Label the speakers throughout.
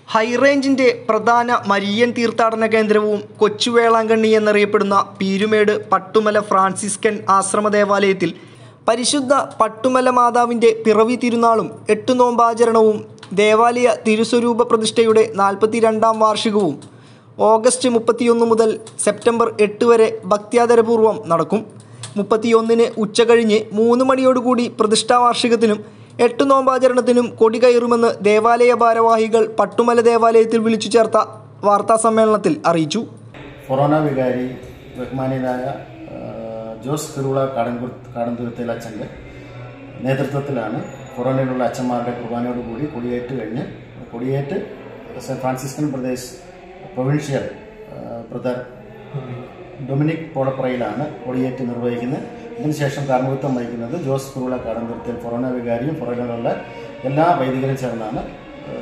Speaker 1: ഹൈറേഞ്ചിന്റെ പ്രധാന മരിയൻ തീർത്ഥാടന കേന്ദ്രവും കൊച്ചുവേളാങ്കണ്ണി എന്നറിയപ്പെടുന്ന പീരുമേട് പട്ടുമല ഫ്രാൻസിസ്കൻ ആശ്രമ ദേവാലയത്തിൽ പരിശുദ്ധ പട്ടുമല മാതാവിൻ്റെ പിറവി തിരുനാളും എട്ടു നോമ്പാചരണവും ദേവാലയ തിരുസ്വരൂപ പ്രതിഷ്ഠയുടെ നാൽപ്പത്തിരണ്ടാം വാർഷികവും ഓഗസ്റ്റ് മുപ്പത്തിയൊന്ന് മുതൽ സെപ്റ്റംബർ എട്ട് വരെ ഭക്ത്യാദരപൂർവ്വം നടക്കും മുപ്പത്തിയൊന്നിന് ഉച്ചകഴിഞ്ഞ് മൂന്ന് മണിയോടുകൂടി പ്രതിഷ്ഠാ വാർഷികത്തിനും എട്ട് നോമ്പാചരണത്തിനും കൊടി കയറുമെന്ന് ദേവാലയ ഭാരവാഹികൾ പട്ടുമല ദേവാലയത്തിൽ വിളിച്ചു ചേർത്ത വാർത്താ സമ്മേളനത്തിൽ അറിയിച്ചു
Speaker 2: കൊറോണ വികാരി ബഹുമാനീയനായ ആ, ജോസ് തിരുവിള കാടൻകുർ കാടൻതുരുത്തേൽ അച്ഛൻ്റെ നേതൃത്വത്തിലാണ് കൊറോണയിലുള്ള അച്ഛന്മാരുടെ കുർബാനയോടുകൂടി കൊടിയേറ്റ് കഴിഞ്ഞ് കൊടിയേറ്റ് സെൻറ്റ് ഫ്രാൻസിസ്കൻ പ്രദേശ് പ്രൊവിൻഷ്യൽ ആ, ബ്രദർ ഡൊമിനിക് പോളപ്പുറയിലാണ് കൊടിയേറ്റ് നിർവഹിക്കുന്നത് ഇതിനുശേഷം കാർമ്മികത്വം വഹിക്കുന്നത് ജോസ് കുരുള കാടൻതുരുത്തേൽ കൊറോണ വികാരിയും പുറകിലുള്ള എല്ലാ വൈദികരും ചേർന്നാണ് ആ,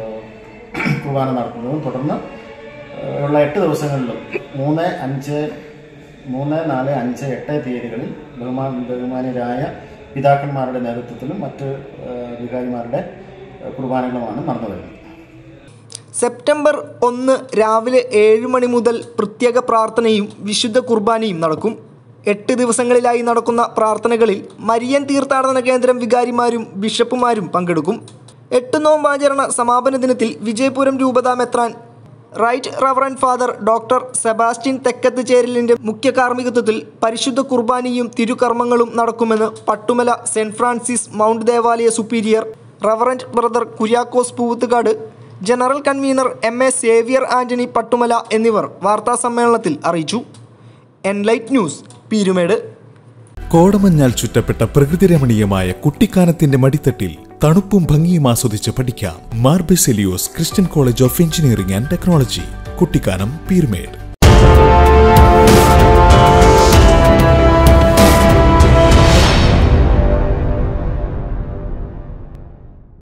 Speaker 2: കുർബാന നടത്തുന്നതും തുടർന്ന് ഏഹ് ഉള്ള എട്ട് ദിവസങ്ങളിലും മൂന്ന് അഞ്ച് മൂന്ന് നാല് അഞ്ച് എട്ട് തീയതികളിൽ ബഹുമാ ബഹുമാനരായ പിതാക്കന്മാരുടെ നേതൃത്വത്തിലും മറ്റ് ഏഹ് വികാരിമാരുടെ ഏഹ് കുർബാനകളുമാണ് നടന്നു വരുന്നത്
Speaker 1: സെപ്റ്റംബർ ഒന്ന് രാവിലെ ഏഴ് മണി മുതൽ പ്രത്യേക പ്രാർത്ഥനയും വിശുദ്ധ കുർബാനയും നടക്കും എട്ട് ദിവസങ്ങളിലായി നടക്കുന്ന പ്രാർത്ഥനകളിൽ മരിയൻ തീർത്ഥാടന കേന്ദ്രം വികാരിമാരും ബിഷപ്പുമാരും പങ്കെടുക്കും എട്ട് നോമ്പാചരണ സമാപന ദിനത്തിൽ വിജയപുരം രൂപത മെത്രാൻ right reverend father doctor Sebastian തെക്കത്ത് ചേരലിൻ്റെ മുഖ്യ കാർമ്മികത്വത്തിൽ പരിശുദ്ധ കുർബാനയും തിരുകർമ്മങ്ങളും നടക്കുമെന്ന് പട്ടുമല സെൻറ് ഫ്രാൻസിസ് മൗണ്ട് ദേവാലയ superior reverend brother Kuriakose Poovuthukad general convener M A Xavier Antony Pattumala എന്നിവർ വാർത്താസമ്മേളനത്തിൽ അറിയിച്ചു എൻലൈറ്റ് ന്യൂസ് പീരുമേട്
Speaker 3: കോടമഞ്ഞാൽ ചുറ്റപ്പെട്ട പ്രകൃതിരമണീയമായ കുട്ടിക്കാനത്തിന്റെ മടിത്തട്ടിൽ തണുപ്പും ഭംഗിയും ആസ്വദിച്ച് പഠിക്കാം Mar Baselios Christian college of engineering and technology Kuttikkanam പീർമേഡ്